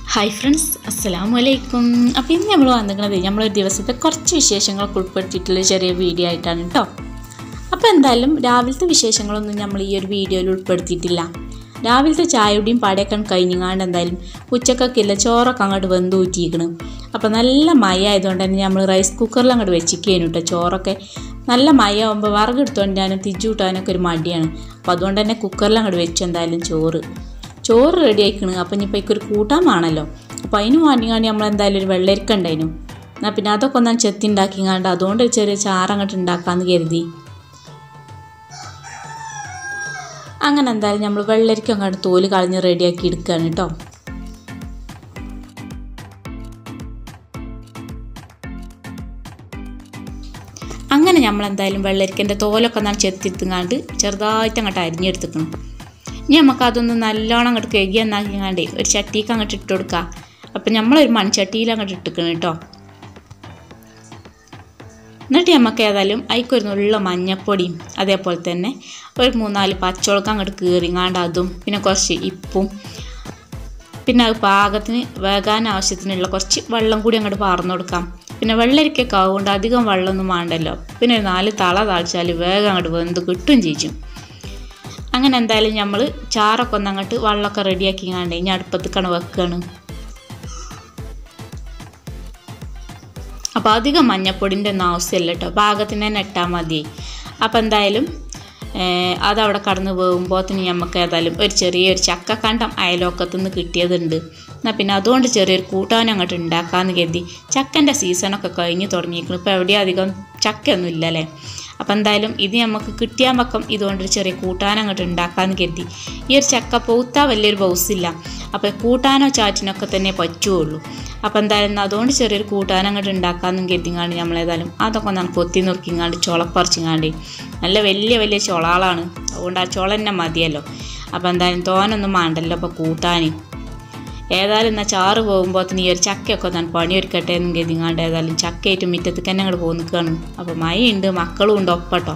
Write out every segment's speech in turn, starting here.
hi friends അസ്സലാമു അലൈക്കും അപ്പോൾ ഇന്ന് നമ്മൾ വന്നിരിക്കുന്നത് നമ്മളൊരു ദിവസത്തെ കുറച്ച് വിശേഷങ്ങളൊക്കെ ഉൾപ്പെടുത്തിയിട്ടുള്ള ചെറിയ വീഡിയോ ആയിട്ടാണ് കേട്ടോ അപ്പോൾ എന്തായാലും രാവിലത്തെ വിശേഷങ്ങളൊന്നും നമ്മൾ ഈ ഒരു വീഡിയോയിൽ ഉൾപ്പെടുത്തിയിട്ടില്ല രാവിലത്തെ ചായയുടെയും പാടയൊക്കെ കഴിഞ്ഞങ്ങാണ്ട് എന്തായാലും ഉച്ചക്കൊക്കെ ഇല്ല ചോറൊക്കെ അങ്ങോട്ട് വെന്ത് ഊറ്റിയിരിക്കണം അപ്പോൾ നല്ല മഴ ആയതുകൊണ്ട് തന്നെ നമ്മൾ റൈസ് കുക്കറിൽ അങ്ങോട്ട് വെച്ചിരിക്കുകയാണ് കേട്ടോ ചോറൊക്കെ നല്ല മഴ ആകുമ്പോൾ വിറകെടുത്തുകൊണ്ട് ഞാൻ തിരിച്ചുവിട്ടാനൊക്കെ ഒരു മടിയാണ് അപ്പോൾ അതുകൊണ്ട് തന്നെ കുക്കറിൽ അങ്ങോട്ട് വെച്ചു എന്തായാലും ചോറ് ചോറ് റെഡി ആയിക്കണ് അപ്പം ഇനിയിപ്പോൾ ഒരു കൂട്ടാൻ വേണമല്ലോ അപ്പോൾ അതിന് വേണ്ടിങ്ങാണ്ട് നമ്മൾ എന്തായാലും ഒരു വെള്ളരിക്ക ഉണ്ടായിരുന്നു എന്നാൽ പിന്നെ അതൊക്കെ ഒന്നാം ചെത്തി ഉണ്ടാക്കിങ്ങാണ്ട് അതുകൊണ്ട് ഒരു ചെറിയ ചാറങ്ങോട്ട് ഉണ്ടാക്കാമെന്ന് കരുതി അങ്ങനെ എന്തായാലും നമ്മൾ വെള്ളരിക്ക അങ്ങോട്ട് തോല് കളഞ്ഞ് റെഡിയാക്കി എടുക്കുകയാണ് കേട്ടോ അങ്ങനെ നമ്മൾ എന്തായാലും വെള്ളരിക്കൻ്റെ തോലൊക്കെ ഒന്നാണ് ചെത്തിത്തുങ്ങാണ്ട് ചെറുതായിട്ട് അങ്ങോട്ട് അരിഞ്ഞെടുത്തിക്കണം ഇനി നമുക്ക് അതൊന്ന് നല്ലോണം അങ്ങോട്ട് കഴുകി എന്നാക്കിങ്ങാണ്ടേ ഒരു ചട്ടിക്ക് അങ്ങോട്ട് ഇട്ട് കൊടുക്കുക അപ്പം നമ്മളൊരു മൺചട്ടിയിൽ അങ്ങോട്ട് ഇട്ടിക്കണം കേട്ടോ എന്നിട്ട് നമുക്ക് ഏതായാലും അതിക്കൊരു നുള്ള മഞ്ഞപ്പൊടിയും അതേപോലെ തന്നെ ഒരു മൂന്നാല് പച്ചമുളക് അങ്ങോട്ട് കീറിങ്ങാണ്ട് അതും പിന്നെ കുറച്ച് ഇപ്പും പിന്നെ അത് പാകത്തിന് വേകാൻ ആവശ്യത്തിനുള്ള കുറച്ച് വെള്ളം കൂടി അങ്ങോട്ട് പാർന്നു കൊടുക്കാം പിന്നെ വെള്ളരിക്കൊക്കെ ആവുകൊണ്ട് അധികം വെള്ളമൊന്നും വേണ്ടല്ലോ പിന്നെ ഒരു നാല് തള താഴ്ച്ചാൽ വേഗം അങ്ങോട്ട് വെന്ത് കിട്ടും ചെയ്യും അങ്ങനെ എന്തായാലും നമ്മൾ ചാറൊക്കെ ഒന്ന് അങ്ങോട്ട് വെള്ളമൊക്കെ റെഡിയാക്കി കണ്ട് ഇനി അടുപ്പത്തേക്കാണ് വെക്കുകയാണ് അപ്പോൾ അധികം മഞ്ഞപ്പൊടിൻ്റെ ഒന്നും ആവശ്യമില്ല കേട്ടോ പാകത്തിന് തന്നെ ഇട്ടാൽ മതി അപ്പോൾ എന്തായാലും അതവിടെ കടന്ന് വേകുമ്പോഴത്തിന് നമുക്ക് ഏതായാലും ഒരു ചെറിയൊരു ചക്കക്കണ്ടം അയലോക്കത്തു നിന്ന് കിട്ടിയതുണ്ട് എന്നാൽ പിന്നെ അതുകൊണ്ട് ചെറിയൊരു കൂട്ടാനും അങ്ങോട്ട് ഉണ്ടാക്കാമെന്ന് കരുതി ചക്കൻ്റെ സീസണൊക്കെ കഴിഞ്ഞ് തുടങ്ങിയിരിക്കുന്നു ഇപ്പോൾ എവിടെയും അധികം ചക്കയൊന്നും ഇല്ലല്ലേ അപ്പോൾ എന്തായാലും ഇത് നമുക്ക് കിട്ടിയാൽ പക്കം ഇതുകൊണ്ടൊരു ചെറിയ കൂട്ടാനം അങ്ങോട്ട് ഉണ്ടാക്കാമെന്ന് കരുതി ഈ ഒരു ചക്ക പൂത്താ വലിയൊരു ബൗസില്ല അപ്പോൾ കൂട്ടാനോ ചാറ്റിനൊക്കെ തന്നെ പറ്റുള്ളൂ അപ്പോൾ എന്തായാലും അതുകൊണ്ട് ചെറിയൊരു കൂട്ടാനം അങ്ങോട്ട് ഉണ്ടാക്കാമെന്നും കരുതിങ്ങാണ്ട് നമ്മളേതായാലും അതൊക്കെ ഒന്ന് കൊത്തി നുറുക്കിങ്ങാണ്ട് ചുളപ്പറിച്ചിങ്ങാണ്ട് നല്ല വലിയ വലിയ ചുളകളാണ് അതുകൊണ്ട് ആ ചുള തന്നെ മതിയല്ലോ അപ്പോൾ എന്തായാലും തോനൊന്നും വേണ്ടല്ലോ അപ്പോൾ കൂട്ടാൻ ഏതായാലും എന്നാൽ ചാറ് പോകുമ്പോഴത്തിന് ഈ ഒരു ചക്കയൊക്കെ ഒന്ന് പണിയൊരുക്കട്ടെ എന്നും കരുതിങ്ങാണ്ട് ഏതായാലും ചക്കയായിട്ട് മുറ്റത്തേക്ക് തന്നെ അങ്ങോട്ട് പോയി നിൽക്കുകയാണ് അപ്പോൾ മഴയുണ്ട് മക്കളും ഉണ്ട് ഒപ്പട്ടോ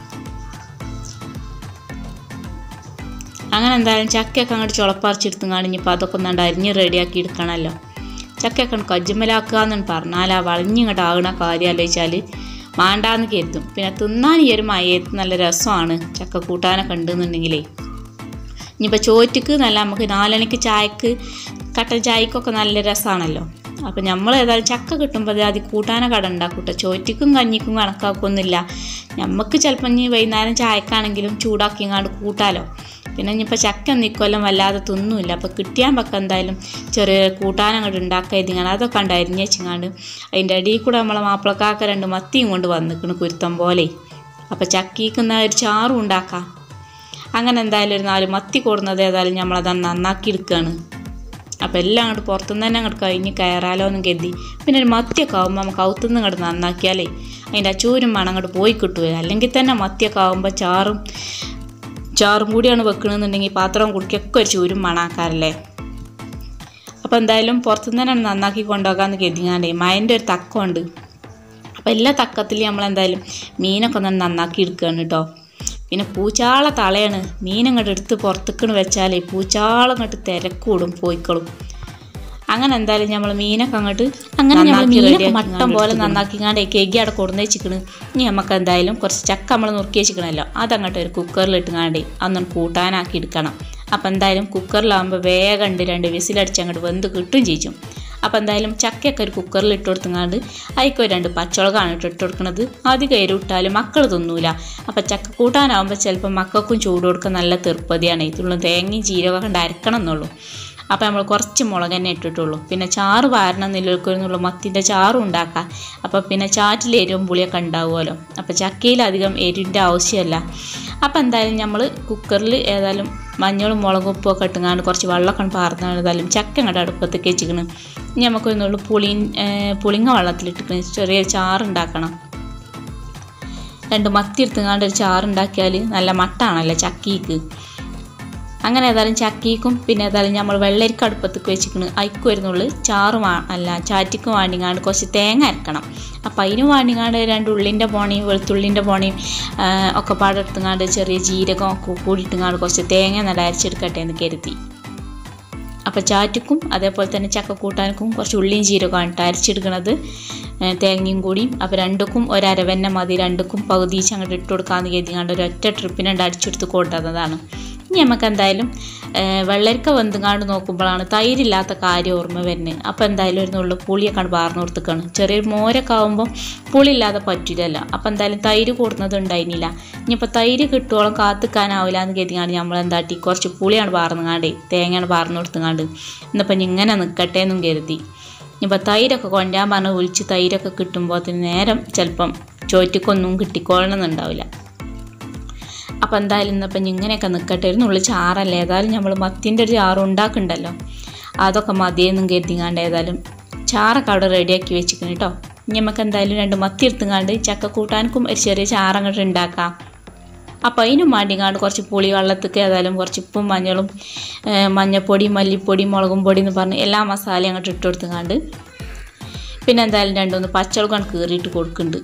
അങ്ങനെ എന്തായാലും ചക്കയൊക്കെ അങ്ങോട്ട് ചുളപ്പറിച്ചെടുത്തുങ്ങാണ്ട് ഇനിയിപ്പോൾ അതൊക്കെ ഒന്നാണ്ട് അരിഞ്ഞ് റെഡിയാക്കി എടുക്കണമല്ലോ ചക്കയൊക്കെ കജ്ജമ്മലാക്കുക എന്ന് പറഞ്ഞാൽ ആ വളഞ്ഞിങ്ങോട്ട് ആകണ കാര്യം ആലോചിച്ചാൽ മാണ്ടാന്ന് കരുതും പിന്നെ തിന്നാൻ ഈ ഒരു മയത്ത് നല്ല രസമാണ് ചക്ക കൂട്ടാനൊക്കെ ഉണ്ടെന്നുണ്ടെങ്കിലേ ഇനിയിപ്പോൾ ചോറ്റക്ക് നല്ല നമുക്ക് നാലണിക്ക് ചായക്ക് കട്ടൻ ചായക്കൊക്കെ നല്ല രസമാണല്ലോ അപ്പോൾ നമ്മൾ ഏതായാലും ചക്ക കിട്ടുമ്പോൾ അത് കൂട്ടാന കട ഉണ്ടാക്കൂട്ടോ ചോറ്റക്കും കഞ്ഞിക്കും കണക്കാക്കൊന്നുമില്ല നമുക്ക് ചിലപ്പോൾ ഇനി വൈകുന്നേരം ചായക്കാണെങ്കിലും ചൂടാക്കിങ്ങാണ്ട് കൂട്ടാലോ പിന്നെ ഇനിയിപ്പോൾ ചക്ക നിൽക്കൊല്ലം വല്ലാതെ തിന്നുമില്ല അപ്പോൾ കിട്ടിയാൽ പക്കം എന്തായാലും ചെറിയ കൂട്ടാനം അങ്ങോട്ട് ഉണ്ടാക്കുക ഇതിങ്ങനെ അതൊക്കെ ഉണ്ട് അരിഞ്ഞ് വെച്ചിങ്ങാണ്ട് അതിൻ്റെ അടിയിൽ കൂടെ നമ്മളെ മാപ്പിളക്കാക്ക രണ്ട് മത്തിയും കൊണ്ട് വന്നിക്കണ് കുരുത്തം പോലെ അപ്പോൾ ചക്കിക്കുന്ന ഒരു ചാറും ഉണ്ടാക്കാം അങ്ങനെ എന്തായാലും ഒരു നാല് മത്തി കൊടുന്നത് ഏതായാലും നമ്മളത് നന്നാക്കി എടുക്കുകയാണ് അപ്പോൾ എല്ലാം അങ്ങോട്ട് പുറത്തുനിന്ന് തന്നെ അങ്ങോട്ട് കഴിഞ്ഞ് കയറാലോ എന്നും കരുതി പിന്നെ ഒരു മത്തിയൊക്കെ ആകുമ്പോൾ നമുക്ക് അകത്തുനിന്ന് അങ്ങോട്ട് നന്നാക്കിയാലേ അതിൻ്റെ ആ ചൂരും മണം അങ്ങോട്ട് പോയി കിട്ടുക അല്ലെങ്കിൽ തന്നെ മത്തിയൊക്കെ ആകുമ്പോൾ ചാറും ചാറും കൂടിയാണ് വെക്കണമെന്നുണ്ടെങ്കിൽ പാത്രവും കുടിക്കൊക്കെ ഒരു ചൂരും മണാക്കാറല്ലേ അപ്പോൾ എന്തായാലും പുറത്തുനിന്ന് തന്നെയാണ് നന്നാക്കി കൊണ്ടുപോകാമെന്ന് കരുതിങ്ങാണ്ടേ മയൻ്റെ ഒരു തക്കമുണ്ട് അപ്പോൾ എല്ലാ തക്കത്തിലും നമ്മൾ എന്തായാലും മീനൊക്കെ ഒന്ന് നന്നാക്കി എടുക്കുകയാണ് കേട്ടോ പിന്നെ പൂച്ചാള തളയാണ് മീൻ അങ്ങോട്ട് എടുത്ത് പുറത്തേക്കണ് വെച്ചാലേ പൂച്ചാളം അങ്ങോട്ട് തിരക്കൂടും പോയിക്കളും അങ്ങനെ എന്തായാലും നമ്മൾ മീനൊക്കെ അങ്ങോട്ട് അങ്ങനെ നമ്മൾ മീനൊക്കെ മട്ടം പോലെ നന്നാക്കിങ്ങാണ്ട് കേക്ക് അവിടെ കൊടുന്ന് വെച്ചിക്കണ് ഇനി നമുക്ക് എന്തായാലും കുറച്ച് ചക്ക നമ്മൾ നുറുക്കി വെച്ചിക്കണമല്ലോ അതങ്ങോട്ട് ഒരു കുക്കറിൽ ഇട്ടുങ്ങാണ്ട് അതൊന്നും കൂട്ടാനാക്കി എടുക്കണം അപ്പോൾ എന്തായാലും കുക്കറിലാകുമ്പോൾ വേഗം ഉണ്ട് രണ്ട് വിസിലടിച്ച് അങ്ങോട്ട് വെന്ത് കിട്ടും ചെയ്യും അപ്പോൾ എന്തായാലും ചക്കയൊക്കെ ഒരു കുക്കറിൽ ഇട്ട് കൊടുത്തങ്ങാണ്ട് അതിക്ക് രണ്ട് പച്ചമുളകാണ് ഇട്ട് ഇട്ട് കൊടുക്കുന്നത് അധികം എരിവിട്ടാലും മക്കൾ തിന്നൂല അപ്പോൾ ചക്ക കൂട്ടാനാകുമ്പോൾ ചിലപ്പോൾ മക്കൾക്കും ചൂട് കൊടുക്കാൻ നല്ല തീർപ്പതിയാണ് ഇതുള്ള തേങ്ങയും ജീരകമൊക്കെ ഉണ്ട് അരക്കണം എന്നുള്ളൂ അപ്പോൾ നമ്മൾ കുറച്ച് മുളക് തന്നെ ഇട്ടിട്ടുള്ളൂ പിന്നെ ചാറ് വാരണം നിലനിൽക്കുന്നുള്ള മത്തിൻ്റെ ചാറും ഉണ്ടാക്കാം അപ്പോൾ പിന്നെ ചാറ്റിൽ എരിവും പുളിയൊക്കെ ഉണ്ടാവുമല്ലോ അപ്പോൾ ചക്കയിൽ അധികം എരിവിൻ്റെ ആവശ്യമല്ല അപ്പോൾ എന്തായാലും നമ്മൾ കുക്കറിൽ ഏതായാലും മഞ്ഞളും മുളകും ഉപ്പും ഒക്കെ ഇട്ടുങ്ങാണ്ട് കുറച്ച് വെള്ളമൊക്കെ പാർന്നാണ് ഏതായാലും ചക്ക അങ്ങോട്ട് അടുപ്പത്തേക്ക് വെച്ചിക്കണ് ഇനി നമുക്ക് ഒന്നുള്ളൂ പുളി പുളിങ്ങ വെള്ളത്തിലിട്ടിക്കണ് ചെറിയ ചാറുണ്ടാക്കണം രണ്ട് മത്തി എടുത്തുങ്ങാണ്ട് ഒരു ചാറുണ്ടാക്കിയാൽ നല്ല മട്ടാണല്ലോ ചക്കിക്ക് അങ്ങനെ ഏതായാലും ചക്കിക്കും പിന്നെ ഏതായാലും നമ്മൾ വെള്ളരിക്ക അടുപ്പത്തേക്ക് വെച്ചിക്കണ് അയക്ക് വരുന്നുള്ളു ചാറ് വാ അല്ല ചാറ്റിക്ക് വാണ്ടിങ്ങാണ്ട് കുറച്ച് തേങ്ങ അരക്കണം അപ്പം അതിന് വാണ്ടിങ്ങാണ്ട് രണ്ട് ഉള്ളിൻ്റെ പോണയും വെളുത്തുള്ളിൻ്റെ പോണയും ഒക്കെ പാടെടുത്തുങ്ങാണ്ട് ചെറിയ ജീരകം ഒക്കെ കൂടിയിട്ടുങ്ങാണ്ട് കുറച്ച് തേങ്ങ നല്ല അരച്ചെടുക്കട്ടെ എന്ന് കരുതി അപ്പോൾ ചാറ്റക്കും അതേപോലെ തന്നെ ചക്ക കൂട്ടാനക്കും കുറച്ച് ഉള്ളിയും ജീരകമാണ് കേട്ടോ അരച്ചെടുക്കണത് ഏ, തേങ്ങയും കൂടിയും അപ്പോൾ രണ്ടുക്കും ഒരരവന്നെ മതി രണ്ടുക്കും പകുതി അങ്ങോട്ട് ഇട്ട് കൊടുക്കാമെന്ന് കരുതിങ്ങാണ്ട് ഒരു ഒറ്റ ട്രിപ്പിനുണ്ട് അടിച്ചെടുത്ത് കൊണ്ടുവന്നതാണ് ഇനി നമുക്ക് എന്തായാലും ഏ, വെള്ളരിക്ക വെന്തുങ്ങാണ്ട് നോക്കുമ്പോഴാണ് തൈരില്ലാത്ത കാര്യം ഓർമ്മ വരുന്നത് അപ്പോൾ എന്തായാലും ഒരു നുള്ളു പുളിയൊക്കെ പാർന്നു കൊടുത്തേക്കാണ് ചെറിയൊരു മോരൊക്കെ ആകുമ്പോൾ പുളിയില്ലാതെ പറ്റില്ലല്ലോ അപ്പോൾ എന്തായാലും തൈര് കൂടുന്നത് ഉണ്ടായിരുന്നില്ല ഇനിയിപ്പോൾ തൈര് കിട്ടുവോളം കാത്തിക്കാനാവില്ല എന്ന് കരുതിങ്ങാണ്ട് നമ്മൾ എന്താട്ടി കുറച്ച് പുളിയാണ് പാർന്നുങ്ങാണ്ട് തേങ്ങയാണ് പാർന്നു കൊടുത്തുങ്ങാണ്ട് ഇന്നിപ്പം ഇങ്ങനെ നിൽക്കട്ടെ എന്നും കരുതി ഇനിയിപ്പോൾ തൈരൊക്കെ കൊണ്ടുവരാൻ പറഞ്ഞ് വിളിച്ച് തൈരൊക്കെ കിട്ടുമ്പോൾ നേരം ചിലപ്പം ചോറ്റക്കൊന്നും കിട്ടിക്കോളണമെന്നുണ്ടാവില്ല അപ്പോൾ എന്തായാലും ഇന്നിപ്പം ഇങ്ങനെയൊക്കെ നിൽക്കട്ടെ ഒരു നുള്ളി ചാറല്ലേ ഏതായാലും നമ്മൾ മത്തിൻ്റെ ഒരു ചാറ് ഉണ്ടാക്കുന്നുണ്ടല്ലോ അതൊക്കെ മതിയെന്നും കരുതിങ്ങാണ്ട് ഏതായാലും ചാറൊക്കെ അവിടെ റെഡിയാക്കി വെച്ചിരിക്കണം കേട്ടോ ഇനി നമുക്ക് എന്തായാലും രണ്ട് മത്തി എടുത്തുങ്ങാണ്ട് ചക്ക കൂട്ടാനക്കും ഒരു ചെറിയ ചാറങ്ങോട്ട് ഉണ്ടാക്കാം അപ്പോൾ അതിനും വേണ്ടിങ്ങാണ്ട് കുറച്ച് പുളി വെള്ളത്തേക്ക് ഏതായാലും കുറച്ച് ഉപ്പും മഞ്ഞളും ഏഹ് മഞ്ഞപ്പൊടി മല്ലിപ്പൊടി മുളകും പൊടി എന്ന് പറഞ്ഞ് എല്ലാ മസാലയും അങ്ങോട്ട് ഇട്ട് കൊടുത്തുങ്ങാണ്ട് പിന്നെ എന്തായാലും രണ്ടൊന്ന് പച്ചമുളകാണ് കീറിയിട്ട് കൊടുക്കുന്നുണ്ട്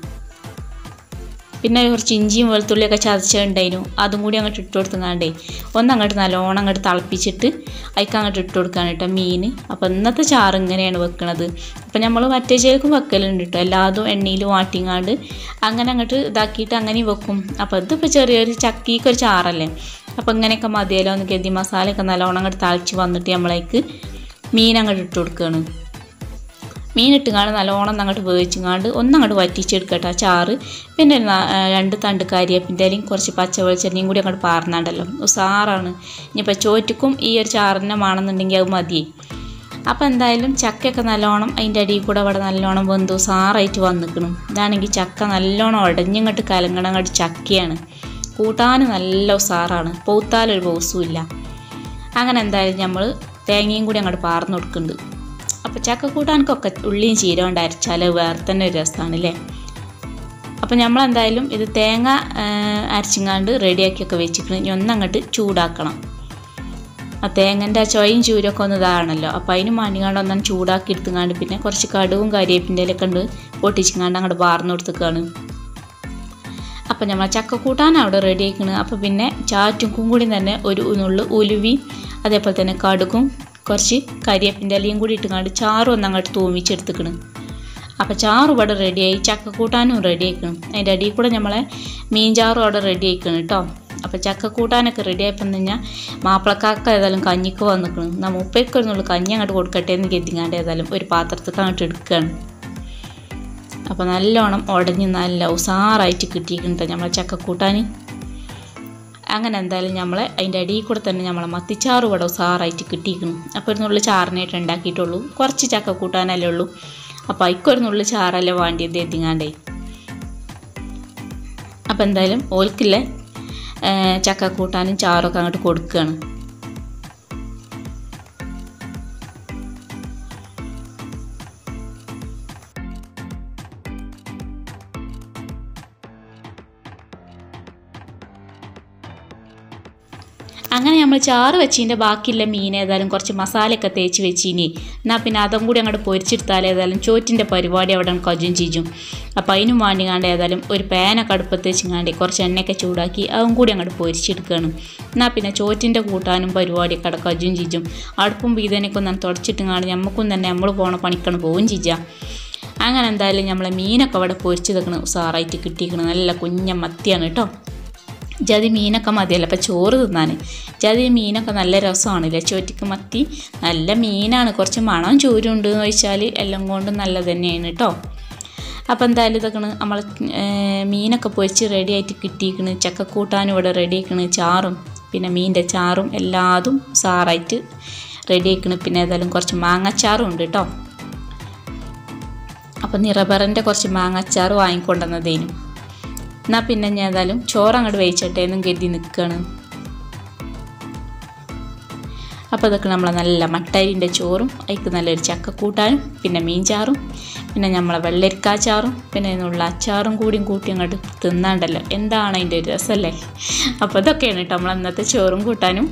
പിന്നെ കുറച്ച് ഇഞ്ചിയും വെളുത്തുള്ളിയൊക്കെ ചതച്ചുണ്ടായിരുന്നു അതും കൂടി അങ്ങോട്ട് ഇട്ട് കൊടുത്തുങ്ങാണ്ടേ ഒന്നങ്ങോട്ട് നല്ലോണം അങ്ങോട്ട് തിളപ്പിച്ചിട്ട് അതിക്ക് അങ്ങോട്ട് ഇട്ട് കൊടുക്കാൻ കേട്ടോ മീൻ അപ്പോൾ ഇന്നത്തെ ചാറ് ഇങ്ങനെയാണ് വെക്കണത് അപ്പോൾ നമ്മൾ മറ്റേ ചേർക്കും വെക്കലുണ്ട് കേട്ടോ എല്ലാതും എണ്ണയിൽ വാട്ടിങ്ങാണ്ട് അങ്ങനെ അങ്ങോട്ട് ഇതാക്കിയിട്ട് അങ്ങനെ വെക്കും അപ്പോൾ ഇതിപ്പോൾ ചെറിയൊരു ചക്കിക്ക് ഒരു ചാറല്ലേ അപ്പോൾ ഇങ്ങനെയൊക്കെ മതിയല്ലോ എന്ന് കരുതി മസാലയൊക്കെ നല്ലോണം അങ്ങോട്ട് തളിച്ച് വന്നിട്ട് നമ്മളേക്ക് മീൻ അങ്ങോട്ട് ഇട്ട് കൊടുക്കുകയാണ് മീൻ ഇട്ടുങ്ങാണ്ട് നല്ലോണം അങ്ങോട്ട് വേവിച്ചുങ്ങാണ്ട് ഒന്നങ്ങോട്ട് വറ്റിച്ചെടുക്കട്ടെ ആ ചാറ് പിന്നെ ഒരു നാ- ആ, രണ്ട് തണ്ട് കരിയേപ്പിൻ്റെ ഇലയും കുറച്ച് പച്ച വെളിച്ചെണ്ണയും കൂടി അങ്ങോട്ട് പാർന്നാണ്ടല്ലോ ഉസാറാണ് ഇനിയിപ്പോൾ ചോറ്റക്കും ഈ ഒരു ചാറിനെ വേണമെന്നുണ്ടെങ്കിൽ അത് മതി അപ്പോൾ എന്തായാലും ചക്കയൊക്കെ നല്ലോണം അതിൻ്റെ അടിയിൽ കൂടെ അവിടെ നല്ലോണം വെന്തു സാറായിട്ട് വന്നിക്കണം ഇതാണെങ്കിൽ ചക്ക നല്ലോണം ഉടഞ്ഞിങ്ങോട്ട് കലങ്ങണം അങ്ങോട്ട് ചക്കയാണ് കൂട്ടാൻ നല്ല ഉസാറാണ് പൗത്താലൊരു ബോസും ഇല്ല അങ്ങനെ എന്തായാലും നമ്മൾ തേങ്ങയും കൂടി അങ്ങോട്ട് പാർന്നു കൊടുക്കുന്നുണ്ട് അപ്പോൾ ചക്ക കൂട്ടാനൊക്കെ ഉള്ളിയും ചീര കൊണ്ട് അരച്ചാൽ വേറെ തന്നെ ഒരു രസമാണ് അല്ലേ അപ്പോൾ നമ്മൾ എന്തായാലും ഇത് തേങ്ങ ആ, അരച്ചിങ്ങാണ്ട് റെഡിയാക്കിയൊക്കെ വെച്ചിട്ട് ഇനി ഒന്നങ്ങോട്ട് ചൂടാക്കണം ആ തേങ്ങൻ്റെ ആ ചൊയും ചൂരൊക്കെ ഒന്ന് ഇതാണല്ലോ അപ്പോൾ അതിന് മാണിങ്ങാണ്ട് ഒന്നാണ് ചൂടാക്കി എടുത്തുങ്ങാണ്ട് പിന്നെ കുറച്ച് കടുവും കരിയേപ്പിൻ്റെ ഇലയൊക്കെ ഉണ്ട് പൊട്ടിച്ചിങ്ങാണ്ട് അങ്ങോട്ട് പാർന്നു കൊടുത്തേക്കാണ് അപ്പം നമ്മൾ ചക്കക്കൂട്ടാൻ അവിടെ റെഡി ആയിക്കണ് അപ്പോൾ പിന്നെ ചാറ്റും കൂടി തന്നെ ഒരു നുള്ളു ഉലുവി അതേപോലെ തന്നെ കടുകും കുറച്ച് കരിയേപ്പിൻ്റെ ഇലയും കൂടി ഇട്ടുകൊണ്ട് ചാറും ഒന്ന് അങ്ങോട്ട് തൂമിച്ചെടുത്തുക്കണ് അപ്പോൾ ചാറ് ഇവിടെ റെഡിയായി ചക്കക്കൂട്ടാനും റെഡി ആയിക്കണം അതിൻ്റെ അടിയിൽ കൂടെ നമ്മളെ മീൻ ചാറും അവിടെ റെഡി ആയിക്കണം കേട്ടോ അപ്പോൾ ചക്കക്കൂട്ടാനൊക്കെ റെഡി ആയപ്പോൾ കഴിഞ്ഞാൽ മാപ്പിളക്കാക്ക ഏതായാലും കഞ്ഞിക്ക് വന്നിക്കണം എന്നാൽ മുപ്പേക്ക് ഒരു കഞ്ഞി അങ്ങോട്ട് കൊടുക്കട്ടെ എന്ന് കരുതിങ്ങാണ്ട് ഏതായാലും ഒരു പാത്രത്തേക്ക് അങ്ങോട്ട് എടുക്കുകയാണ് അപ്പോൾ നല്ലോണം ഉടഞ്ഞ് നല്ല ഉസാറായിട്ട് കിട്ടിയിട്ടുണ്ട് നമ്മളെ ചക്കക്കൂട്ടാൻ അങ്ങനെ എന്തായാലും നമ്മളെ അതിൻ്റെ അടിയിൽ കൂടെ തന്നെ നമ്മളെ മത്തിച്ചാറ് ഇവിടെ ഉസാറായിട്ട് കിട്ടിയിരിക്കണം അപ്പോൾ ഒരു നുള്ളു ചാറിനായിട്ട് ഉണ്ടാക്കിയിട്ടുള്ളൂ കുറച്ച് ചക്ക കൂട്ടാനല്ലേ ഉള്ളൂ അപ്പോൾ അതിക്കൊരു നുള്ളു ചാറല്ലേ വേണ്ടിയത് എത്തിങ്ങാണ്ടേ അപ്പോൾ എന്തായാലും ഓൽക്കില്ല ചക്ക കൂട്ടാനും ചാറൊക്കെ അങ്ങോട്ട് കൊടുക്കുകയാണ് അങ്ങനെ നമ്മൾ ചാറ് വെച്ചതിൻ്റെ ബാക്കിയുള്ള മീൻ ഏതായാലും കുറച്ച് മസാലയൊക്കെ തേച്ച് വെച്ചിനി എന്നാൽ പിന്നെ അതും കൂടി അങ്ങോട്ട് പൊരിച്ചെടുത്താൽ ഏതായാലും ചോറ്റിൻ്റെ പരിപാടി അവിടെ കജും ചീജും അപ്പോൾ അതിനും വേണ്ടിങ്ങാണ്ട് ഏതായാലും ഒരു പാനൊക്കെ അടുപ്പത്ത് വെച്ചിങ്ങാണ്ട് കുറച്ച് എണ്ണയൊക്കെ ചൂടാക്കി അതും കൂടി അങ്ങോട്ട് പൊരിച്ചെടുക്കുകയാണ് എന്നാൽ പിന്നെ ചോറ്റിൻ്റെ കൂട്ടാനും പരിപാടിയൊക്കെ അവിടെ കജും ചീജും അടുപ്പും വീതനൊക്കെ ഒന്ന് തുടച്ചിട്ടുങ്ങാണ്ട് നമുക്കും തന്നെ നമ്മൾ പോണ പണിക്കണം പോവും ചീജാം അങ്ങനെ എന്തായാലും നമ്മളെ മീനൊക്കെ അവിടെ പൊരിച്ച് വെക്കണം ഉസാറായിട്ട് കിട്ടിയിരിക്കണം നല്ല കുഞ്ഞ മത്തിയാണ് കേട്ടോ ജാതി മീനൊക്കെ മതിയല്ലോ അപ്പോൾ ചോറ് തിന്നാൻ ജാതി മീനൊക്കെ നല്ല രസമാണല്ലേ ചോറ്റിക്ക് മത്തി നല്ല മീനാണ് കുറച്ച് മണം ചൂരുണ്ട് എന്ന് ചോദിച്ചാൽ എല്ലാം കൊണ്ടും നല്ലത് തന്നെയാണ് കേട്ടോ അപ്പോൾ എന്തായാലും ഇതൊക്കെ നമ്മൾ മീനൊക്കെ പൊരിച്ച് റെഡി ആയിട്ട് കിട്ടിയിരിക്കണ് ചക്കക്കൂട്ടാനും ഇവിടെ റെഡി ആക്കണ് ചാറും പിന്നെ മീനിൻ്റെ ചാറും എല്ലാതും സാറായിട്ട് റെഡി ആക്കണ് പിന്നെ ഏതായാലും കുറച്ച് മാങ്ങച്ചാറും ഉണ്ട് കേട്ടോ അപ്പം നിറബറിൻ്റെ കുറച്ച് മാങ്ങച്ചാറ് വാങ്ങിക്കൊണ്ടുവന്നതേനു എന്നാൽ പിന്നെ ഞാൻ ഏതായാലും ചോറ് അങ്ങോട്ട് വേവിച്ചട്ടെ എന്നും കരുതി നിൽക്കുകയാണ് അപ്പോൾ ഇതൊക്കെ നമ്മളെ നല്ല മട്ടരിൻ്റെ ചോറും അതിക്ക് നല്ലൊരു ചക്കക്കൂട്ടാനും പിന്നെ മീൻ ചാറും പിന്നെ നമ്മളെ വെള്ളരിക്കാച്ചാറും പിന്നെ ഇതിനുള്ള അച്ചാറും കൂടിയും കൂട്ടി അങ്ങോട്ട് തിന്നാണ്ടല്ലോ എന്താണ് അതിൻ്റെ ഒരു രസമല്ലേ അപ്പോൾ ഇതൊക്കെയാണ് കേട്ടോ നമ്മൾ അന്നത്തെ ചോറും കൂട്ടാനും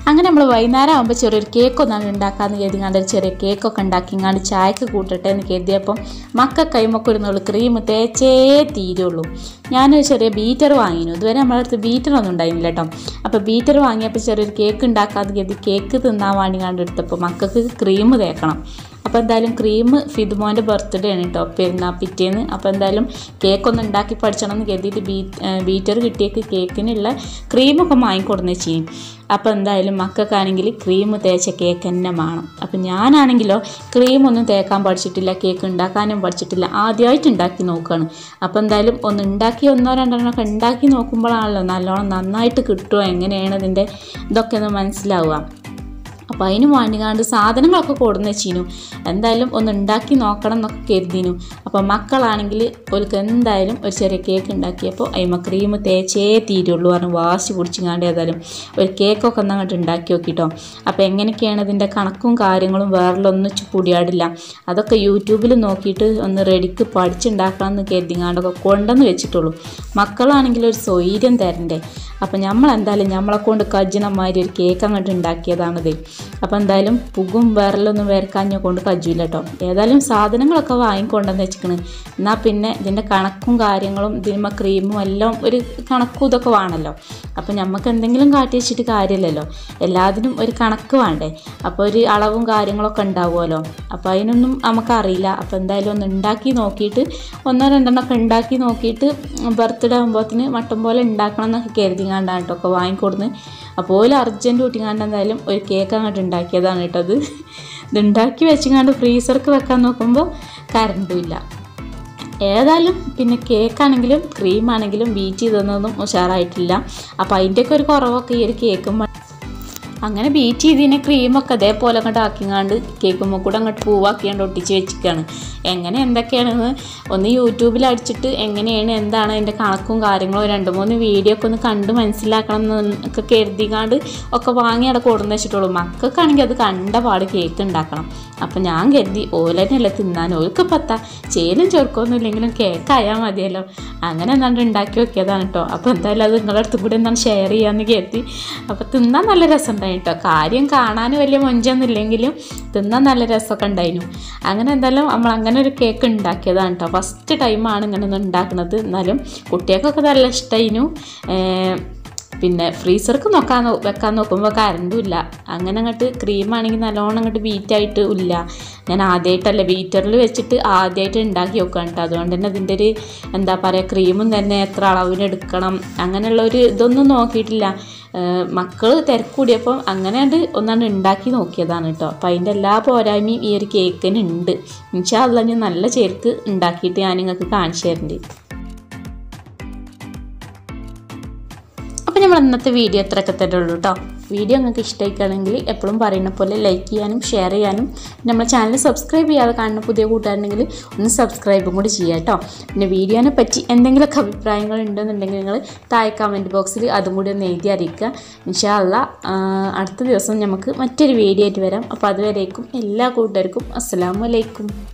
അങ്ങനെ നമ്മൾ വൈകുന്നേരം ആകുമ്പോൾ ചെറിയൊരു കേക്ക് ഒന്നാണ് ഉണ്ടാക്കാമെന്ന് കരുതിങ്ങാണ്ട് ഒരു ചെറിയ കേക്കൊക്കെ ഉണ്ടാക്കിങ്ങാണ്ട് ചായക്ക് കൂട്ടട്ടെ എന്ന് കരുതിയപ്പം മക്ക കൈമൊക്കെ ഇടുന്നുള്ളൂ ക്രീം തേച്ചേ തീരുള്ളൂ ഞാനൊരു ചെറിയ ബീറ്റർ വാങ്ങിയിരുന്നു ഇതുവരെ നമ്മളെ അടുത്ത് ബീറ്റർ ഒന്നും ഉണ്ടായിരുന്നില്ല കേട്ടോ അപ്പോൾ ബീറ്റർ വാങ്ങിയപ്പോൾ ചെറിയൊരു കേക്ക് ഉണ്ടാക്കാമെന്ന് കരുതി കേക്ക് തിന്നാൻ വേണ്ടി കണ്ട് എടുത്തപ്പോൾ മക്കൾക്ക് ക്രീം തേക്കണം അപ്പോൾ എന്തായാലും ക്രീം ഫിദുമോൻ്റെ ബർത്ത്ഡേ ആണ് കേട്ടോ പെരുന്നാൾ പിറ്റേന്ന് അപ്പോൾ എന്തായാലും കേക്ക് ഒന്ന് ഉണ്ടാക്കി പഠിച്ചണം എന്ന് കരുതിയിട്ട് ബീ ബീറ്റർ കിട്ടിയേക്ക് കേക്കിനുള്ള ക്രീമൊക്കെ വാങ്ങിക്കൊടുന്ന് വെച്ചിനി അപ്പോൾ എന്തായാലും മക്കൾക്കാണെങ്കിൽ ക്രീം തേച്ച കേക്ക് തന്നെ വേണം അപ്പം ഞാനാണെങ്കിലോ ക്രീമൊന്നും തേക്കാൻ പഠിച്ചിട്ടില്ല കേക്ക് ഉണ്ടാക്കാനും പഠിച്ചിട്ടില്ല ആദ്യമായിട്ട് ഉണ്ടാക്കി നോക്കുകയാണ് അപ്പോൾ എന്തായാലും ഒന്ന് ഉണ്ടാക്കി ഒന്നോ രണ്ടെണ്ണോ ഒക്കെ ഉണ്ടാക്കി നോക്കുമ്പോഴാണല്ലോ നല്ലോണം നന്നായിട്ട് കിട്ടുമോ എങ്ങനെയാണ് ഇതിൻ്റെ ഇതൊക്കെ ഒന്ന് മനസ്സിലാവുക അപ്പോൾ അതിന് വേണ്ടിക്കാണ്ട് സാധനങ്ങളൊക്കെ കൊടുന്ന് വെച്ചിനു എന്തായാലും ഒന്ന് ഉണ്ടാക്കി നോക്കണം എന്നൊക്കെ കരുതിനു അപ്പോൾ മക്കളാണെങ്കിൽ ഓൾക്ക് എന്തായാലും ഒരു ചെറിയ കേക്ക് ഉണ്ടാക്കിയപ്പോൾ അതിമ ക്രീം തേച്ചേ തീരുള്ളൂ പറഞ്ഞ് വാശി പിടിച്ചിങ്ങാണ്ട് ഏതായാലും ഒരു കേക്കൊക്കെ ഒന്ന് അങ്ങോട്ട് ഉണ്ടാക്കി നോക്കിട്ടോ അപ്പോൾ എങ്ങനെയൊക്കെയാണ് ഇതിൻ്റെ കണക്കും കാര്യങ്ങളും വേറെല്ലൊന്നും പൊടിയാടില്ല അതൊക്കെ യൂട്യൂബിൽ നോക്കിയിട്ട് ഒന്ന് റെഡിക്ക് പഠിച്ചുണ്ടാക്കണം എന്ന് കരുതിങ്ങാണ്ടൊക്കെ കൊണ്ടുവന്ന് വെച്ചിട്ടുള്ളൂ മക്കളാണെങ്കിൽ ഒരു സ്വൈര്യം തരണ്ടേ അപ്പോൾ നമ്മൾ എന്തായാലും നമ്മളെ കൊണ്ട് കജ്ജണമാതിരി ഒരു കേക്ക് അങ്ങോട്ട് ഉണ്ടാക്കിയതാണിത് അപ്പോൾ എന്തായാലും പുകും വിരലൊന്നും വരക്കാഞ്ഞ കൊണ്ട് കജ്ജൂല കേട്ടോ ഏതായാലും സാധനങ്ങളൊക്കെ വാങ്ങിക്കൊണ്ടെന്ന് വെച്ചിക്കണ് എന്നാൽ പിന്നെ ഇതിൻ്റെ കണക്കും കാര്യങ്ങളും ഇതിന്മ ക്രീമും എല്ലാം ഒരു കണക്കും ഇതൊക്കെ വേണമല്ലോ അപ്പോൾ നമുക്ക് എന്തെങ്കിലും കാട്ടി വെച്ചിട്ട് കാര്യമില്ലല്ലോ എല്ലാത്തിനും ഒരു കണക്ക് വേണ്ടേ അപ്പോൾ ഒരു അളവും കാര്യങ്ങളൊക്കെ ഉണ്ടാവുമല്ലോ അപ്പോൾ അതിനൊന്നും നമുക്കറിയില്ല അപ്പോൾ എന്തായാലും ഒന്ന് ഉണ്ടാക്കി നോക്കിയിട്ട് ഒന്നോ രണ്ടെണ്ണം ഒക്കെ ഉണ്ടാക്കി നോക്കിയിട്ട് ബർത്ത്ഡേ ആകുമ്പോഴത്തിന് മട്ടം പോലെ ഉണ്ടാക്കണം എന്നൊക്കെ കരുതിങ്ങാണ്ടാണ് കേട്ടോ ഒക്കെ വാങ്ങിക്കൊടുന്ന് അപ്പോൾ ഓല് അർജൻറ്റ് കൂട്ടിങ്ങാണ്ട് എന്തായാലും ഒരു കേക്ക് അങ്ങോട്ട് ഉണ്ടാക്കിയതാണ് കേട്ടോ അത് ഇത് ഉണ്ടാക്കി വെച്ചിങ്ങാണ്ട് ഫ്രീസർക്ക് വെക്കാൻ നോക്കുമ്പോൾ കറണ്ടും ഇല്ല ഏതായാലും പിന്നെ കേക്കാണെങ്കിലും ക്രീം ആണെങ്കിലും ബീറ്റ് ചെയ്തൊന്നും ഉഷാറായിട്ടില്ല അപ്പോൾ അതിൻ്റെയൊക്കെ ഒരു കുറവൊക്കെ ഈ ഒരു കേക്കും അങ്ങനെ ബീറ്റ് ചെയ്തതിനെ ക്രീമൊക്കെ അതേപോലെ അങ്ങോട്ട് ആക്കിങ്ങാണ്ട് കേക്കുമ്പോൾ കൂടെ അങ്ങോട്ട് പൂവാക്കിയാണ്ട് ഒട്ടിച്ച് വെച്ചിരിക്കുകയാണ് എങ്ങനെ എന്തൊക്കെയാണെന്ന് ഒന്ന് യൂട്യൂബിൽ അടിച്ചിട്ട് എങ്ങനെയാണ് എന്താണ് അതിൻ്റെ കണക്കും കാര്യങ്ങളും രണ്ട് മൂന്ന് വീഡിയോ ഒക്കെ ഒന്ന് കണ്ട് മനസ്സിലാക്കണം എന്നൊക്കെ കരുതിക്കാണ്ട് ഒക്കെ വാങ്ങി അവിടെ കൊടുന്ന് വെച്ചിട്ടുള്ളൂ മക്കൾക്കാണെങ്കിൽ അത് കണ്ട പാട് കേക്ക് ഉണ്ടാക്കണം അപ്പം ഞാൻ കരുതി ഓലനെയല്ല തിന്നാൻ ഓൽക്ക് പത്താ ചേലും ചെറുക്കൊന്നും ഇല്ലെങ്കിലും കേക്ക് ആയാൽ മതിയല്ലോ അങ്ങനെ എന്താണ്ട് ഉണ്ടാക്കി നോക്കിയതാണ് കേട്ടോ അപ്പോൾ എന്തായാലും അത് നിങ്ങളുടെ അടുത്ത് കൂടെ എന്താണ് ഷെയർ ചെയ്യാമെന്ന് കരുതി അപ്പോൾ തിന്നാൻ നല്ല രസം ഉണ്ടായി കേട്ടോ കാര്യം കാണാൻ വലിയ മൊഞ്ചൊന്നും ഇല്ലെങ്കിലും തിന്നാൻ നല്ല രസമൊക്കെ ഉണ്ടായിരുന്നു അങ്ങനെ എന്തായാലും നമ്മൾ അങ്ങനെ ഒരു കേക്ക് ഉണ്ടാക്കിയതാണ് കേട്ടോ ഫസ്റ്റ് ടൈമാണ് ഇങ്ങനെ ഒന്ന് ഉണ്ടാക്കുന്നത് എന്നാലും കുട്ടികൾക്കൊക്കെ നല്ല ഇഷ്ടമായിരുന്നു പിന്നെ ഫ്രീസർക്ക് നോക്കാൻ നോ- വെക്കാൻ നോക്കുമ്പോൾ കറണ്ടും ഇല്ല അങ്ങനെ അങ്ങോട്ട് ക്രീമാണെങ്കിൽ നല്ലോണം അങ്ങോട്ട് ബീറ്റായിട്ട് ഇല്ല ഞാൻ ആദ്യമായിട്ടല്ല ബീറ്ററിൽ വെച്ചിട്ട് ആദ്യമായിട്ട് ഉണ്ടാക്കി നോക്കുകയാണ് കേട്ടോ അതുകൊണ്ട് തന്നെ അതിൻ്റെ ഒരു എന്താ പറയുക ക്രീമും തന്നെ എത്ര അളവിന് എടുക്കണം അങ്ങനെയുള്ള ഒരു ഇതൊന്നും നോക്കിയിട്ടില്ല മക്കൾ തിരക്കൂടിയപ്പം അങ്ങനെ അത് ഒന്നാണ്ട് ഉണ്ടാക്കി നോക്കിയതാണ് കേട്ടോ അപ്പോൾ അതിൻ്റെ എല്ലാ പോരായ്മയും ഈ ഒരു കേക്കിന് ഉണ്ട് ഇൻഷാ അല്ല ഞാൻ നല്ല ചേർക്ക് ഉണ്ടാക്കിയിട്ട് ഞാൻ നിങ്ങൾക്ക് കാണിച്ചു തരുന്നുണ്ട് അപ്പോൾ നമ്മൾ ഇന്നത്തെ വീഡിയോ അത്രയൊക്കെ തന്നെ ഉള്ളൂ കേട്ടോ വീഡിയോ നിങ്ങൾക്ക് ഇഷ്ടമായിക്കുകയാണെങ്കിൽ എപ്പോഴും പറയുന്ന പോലെ ലൈക്ക് ചെയ്യാനും ഷെയർ ചെയ്യാനും പിന്നെ നമ്മുടെ ചാനൽ സബ്സ്ക്രൈബ് ചെയ്യാതെ കാണുന്ന പുതിയ കൂട്ടുകാരുണ്ടെങ്കിൽ ഒന്ന് സബ്സ്ക്രൈബും കൂടി ചെയ്യുക കേട്ടോ പിന്നെ വീഡിയോനെ പറ്റി എന്തെങ്കിലുമൊക്കെ അഭിപ്രായങ്ങൾ ഉണ്ടെന്നുണ്ടെങ്കിൽ നിങ്ങൾ താഴെ കമൻറ്റ് ബോക്സിൽ അതും കൂടി ഒന്ന് എഴുതി അറിയിക്കുക ഇൻഷാ അല്ല അടുത്ത ദിവസം നമുക്ക് മറ്റൊരു വീഡിയോ ആയിട്ട് വരാം അപ്പോൾ അതുവരേക്കും എല്ലാ കൂട്ടുകാർക്കും അസ്സലാമു അലൈക്കും